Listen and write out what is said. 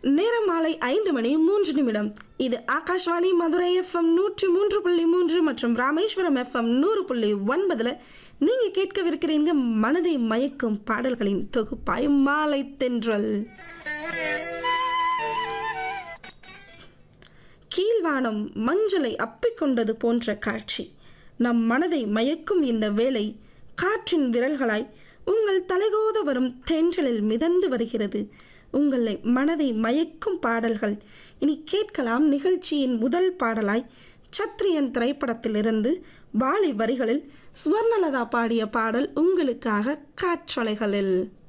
நேரம் மாலை ஐந்து மணி மூன்று நிமிடம் இது ஆகாஷ்வாணி மதுரை எஃப்எம் நூற்றி மூன்று புள்ளி மூன்று மற்றும் ராமேஸ்வரம் எஃப்எம் நூறு புள்ளி ஒன்பதுல நீங்க கேட்கவிருக்கிறீங்க மனதை மயக்கும் பாடல்களின் தொகுப்பாய் மாலை தென்றல் கீழ்வானம் மஞ்சளை அப்பிக்கொண்டது போன்ற காட்சி நம் மனதை மயக்கும் இந்த வேளை காற்றின் விரல்களாய் உங்கள் தலைகோத வரும் தென்றலில் மிதந்து வருகிறது உங்களை மனதை மயக்கும் பாடல்கள் இனி கேட்கலாம் நிகழ்ச்சியின் முதல் பாடலாய் சத்ரியன் திரைப்படத்திலிருந்து வாலி வரிகளில் சுவர்ணலதா பாடிய பாடல் உங்களுக்காக காற்றலைகளில்